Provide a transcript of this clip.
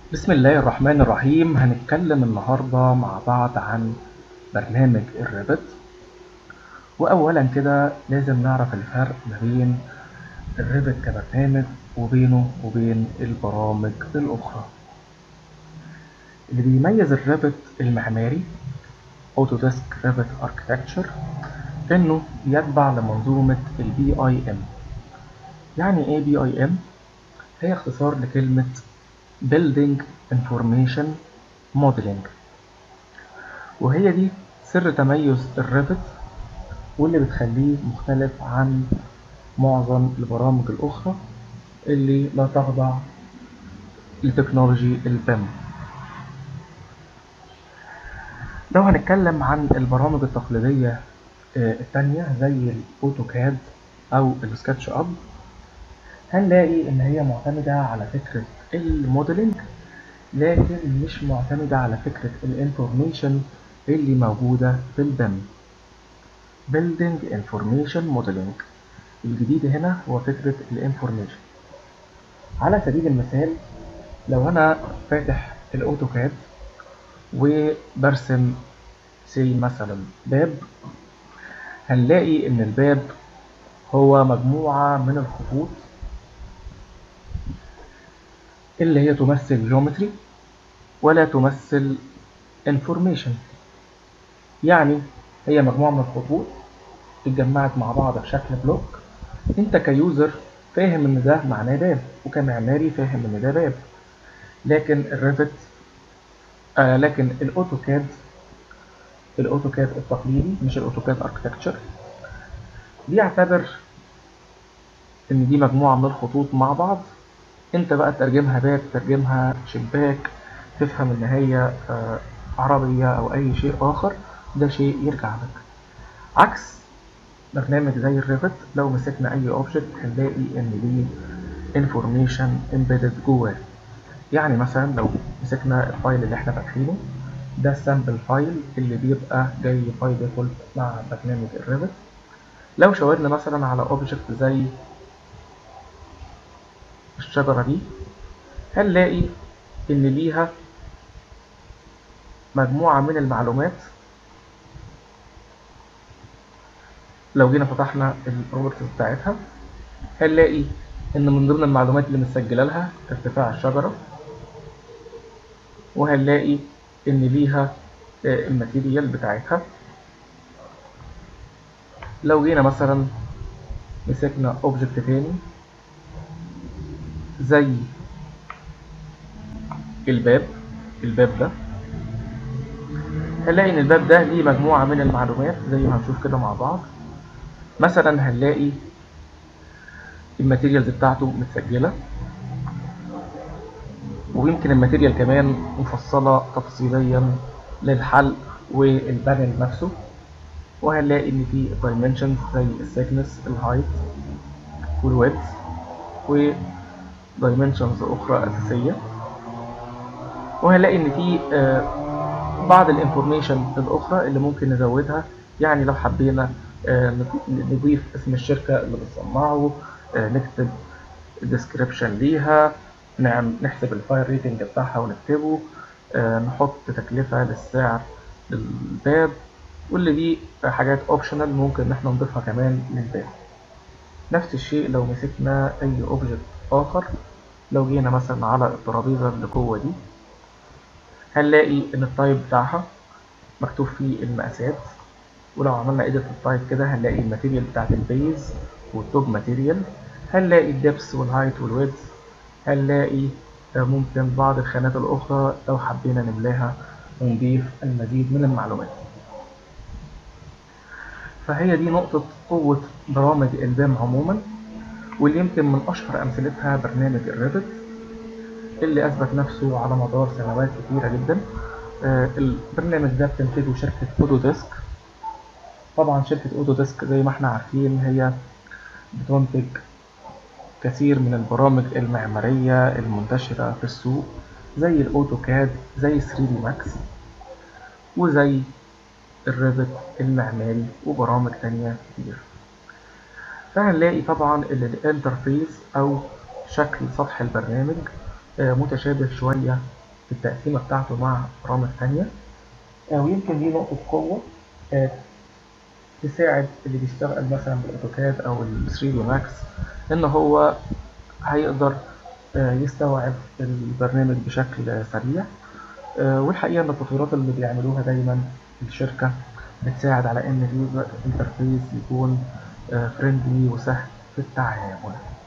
بسم الله الرحمن الرحيم هنتكلم النهاردة مع بعض عن برنامج الريفت وأولا كده لازم نعرف الفرق ما بين الريفت كبرنامج وبينه وبين البرامج الأخرى اللي بيميز الريفت المعماري Autodesk Revit Architecture إنه يتبع لمنظومة البي اي ام يعني ايه بي اي ام؟ هي اختصار لكلمة Building Information Modeling وهي دي سر تميز الريفت واللي بتخليه مختلف عن معظم البرامج الأخرى اللي لا تخضع لتكنولوجي البيم لو هنتكلم عن البرامج التقليدية التانية زي الأوتوكاد أو السكتش أب هنلاقي إن هي معتمدة على فكرة الموديلنج لكن مش معتمدة على فكرة الانفورميشن اللي موجودة في البيم Building Information Modeling الجديد هنا هو فكرة الانفورميشن على سبيل المثال لو أنا فاتح الأوتوكاد وبرسم سي مثلا باب هنلاقي إن الباب هو مجموعة من الخطوط اللي هي تمثل جيومتري ولا تمثل انفورميشن يعني هي مجموعة من الخطوط اتجمعت مع بعض بشكل بلوك انت كيوزر فاهم ان ده معناه باب وكمعماري فاهم ان ده باب لكن الريفت آه لكن الاوتوكاد الاوتوكاد التقليدي مش الاوتوكاد اركتكتشر بيعتبر ان دي مجموعة من الخطوط مع بعض انت بقى ترجمها باب ترجمها شباك تفهم ان هي آه عربية او اي شيء اخر ده شيء يرجع لك عكس برنامج زي الريفت لو مسكنا اي اوبجكت هنلاقي ان ليه انفورميشن امبيدد جواه يعني مثلا لو مسكنا الفايل اللي احنا فاتحينه ده السامبل فايل اللي بيبقى جاي باي ديفولت مع برنامج الريفت لو شاورنا مثلا على اوبجكت زي الشجرة دي هنلاقي إن ليها مجموعة من المعلومات لو جينا فتحنا البروبرتيز بتاعتها هنلاقي إن من ضمن المعلومات اللي متسجلة لها ارتفاع الشجرة وهنلاقي إن ليها الماتيريال بتاعتها لو جينا مثلا مسكنا اوبجكت تاني زي الباب الباب ده هنلاقي ان الباب ده ليه مجموعة من المعلومات زي ما هنشوف كده مع بعض مثلا هنلاقي الماتيريالز بتاعته متسجلة ويمكن الماتيريال كمان مفصلة تفصيليا للحلق والبانل نفسه وهنلاقي ان في dimensions زي السيكنس الهايت والويدث و dimensions أخرى أساسية وهنلاقي إن في بعض الانفورميشن الأخرى اللي ممكن نزودها يعني لو حبينا نضيف اسم الشركة اللي بتصنعه نكتب description ليها نعم نحسب الفاير ريتنج بتاعها ونكتبه نحط تكلفة للسعر للباب واللي دي حاجات اوبشنال ممكن ان احنا نضيفها كمان للباب نفس الشيء لو مسكنا اي اوبجكت اخر لو جينا مثلا على الترابيزه اللي جوه دي هنلاقي ان التايب بتاعها مكتوب فيه المقاسات ولو عملنا ايديت التايب كده هنلاقي الماتيريال بتاعت البيز والتوب ماتيريال هنلاقي الدبس والهايت والويدث هنلاقي ممكن بعض الخانات الاخرى لو حبينا نملاها ونضيف المزيد من المعلومات فهي دي نقطة قوة برامج البيم عموما واللي يمكن من أشهر أمثلتها برنامج الريفت اللي أثبت نفسه على مدار سنوات كتيرة جدا آه البرنامج ده بتنتجه شركة أوتوديسك طبعا شركة أوتوديسك زي ما احنا عارفين هي بتنتج كثير من البرامج المعمارية المنتشرة في السوق زي الأوتوكاد زي 3D ماكس وزي الريفت المعماري وبرامج تانية كتير فهنلاقي طبعا الانترفيس او شكل سطح البرنامج متشابه شوية في التقسيمة بتاعته مع برامج تانية آه، ويمكن دي نقطة قوة آه، تساعد اللي بيشتغل مثلا بالأوتوكاد أو ال 3 دي ماكس إن هو هيقدر آه، يستوعب البرنامج بشكل سريع آه، والحقيقة إن التطويرات اللي بيعملوها دايما الشركة بتساعد على إن اليوزر انترفيس يكون فريندلي وسهل في التعامل